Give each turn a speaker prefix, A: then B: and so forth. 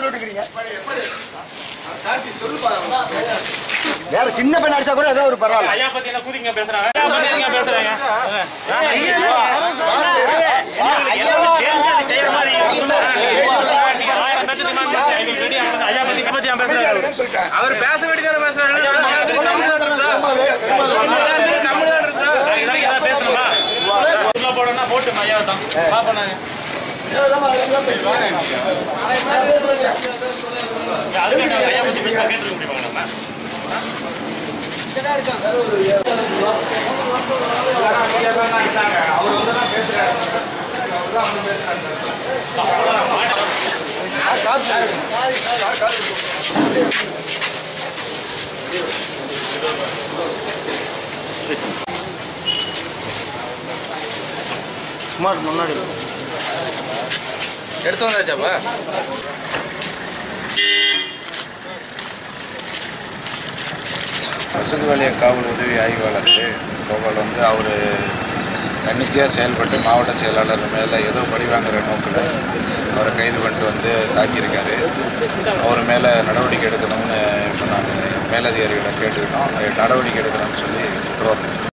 A: விட்டுக்கிறீங்க வேற சின்ன பையன் அடிச்சா கூட ஏதோ ஒரு பரவாயில்ல
B: ஐயா பத்தி என்ன கூதிங்க பேசுறாங்க ஐயா பத்தி எதுங்க பேசுறாங்க தெரிஞ்சது செய்யற மாதிரி நீங்க ஆயிரம் பேத்துக்கு demand பண்ணுங்க. எங்களுக்கு ready ஆகணும். ஐயா பத்தி இதை பத்தி ஏன் பேசுறாரு
C: அவர் பேச வேண்டியதான பேசுறாரு
B: நாங்க இதான் ஏதாவது பேசணுமா உள்ள போடணும்னா போட்டு ஐயா தான் பாப்போம் அதுக்கு நாங்க ஐயா பத்தி பேச கேட்டுருக்க முடியுமா நம்ம
A: சுமார் முன்னாடி
C: எடுத்து வந்தாச்சாப்பா
D: பசுங்குவாலிய காவல் உதவி ஆய்வாளர் கோபால் வந்து அவர் தன்னிச்சையாக செயல்பட்டு மாவட்ட செயலாளர் மேலே ஏதோ பழி வாங்குற நோக்கில் அவரை கைது பண்ணிட்டு வந்து தாக்கியிருக்காரு அவர் மேலே நடவடிக்கை எடுக்கணும்னு இப்போ நாங்கள் மேலதிகாரிகளை கேட்டுக்கிட்டோம் அது நடவடிக்கை எடுக்கணும்னு சொல்லி உத்தரவாதம்